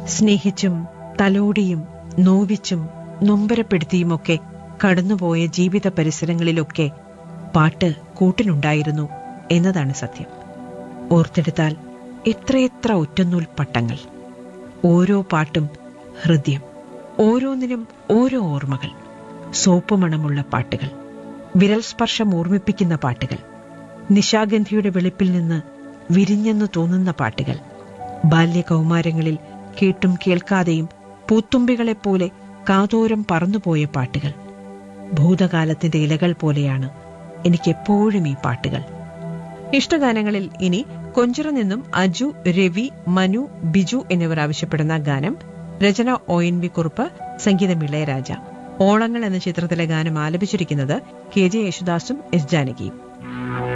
സ്നേഹിച്ചും തലോടിയും നോവിച്ചും നൊമ്പരപ്പെടുത്തിയുമൊക്കെ കടന്നുപോയ ജീവിത പരിസരങ്ങളിലൊക്കെ പാട്ട് കൂട്ടിനുണ്ടായിരുന്നു എന്നതാണ് സത്യം ഓർത്തെടുത്താൽ എത്രയെത്ര ഒറ്റനൂൽ പട്ടങ്ങൾ ഓരോ പാട്ടും ഹൃദയം ഓരോന്നിനും ഓരോ ഓർമ്മകൾ സോപ്പ് മണമുള്ള പാട്ടുകൾ വിരൽ സ്പർശം ഓർമ്മിപ്പിക്കുന്ന പാട്ടുകൾ നിശാഗന്ധിയുടെ വെളുപ്പിൽ നിന്ന് വിരിഞ്ഞെന്ന് തോന്നുന്ന പാട്ടുകൾ ബാല്യകൗമാരങ്ങളിൽ കേട്ടും കേൾക്കാതെയും പൂത്തുമ്പികളെപ്പോലെ കാതോരം പറന്നുപോയ പാട്ടുകൾ ഭൂതകാലത്തിന്റെ ഇലകൾ പോലെയാണ് എനിക്കെപ്പോഴും ഈ പാട്ടുകൾ ഇഷ്ടഗാനങ്ങളിൽ ഇനി കൊഞ്ചിറ നിന്നും അജു രവി മനു ബിജു എന്നിവർ ആവശ്യപ്പെടുന്ന ഗാനം രചന ഒ എൻ വി കുറുപ്പ് സംഗീതം ഇളയരാജ ഓളങ്ങൾ എന്ന ചിത്രത്തിലെ ഗാനം ആലപിച്ചിരിക്കുന്നത് കെ ജെ യേശുദാസും എസ് ജാനകിയും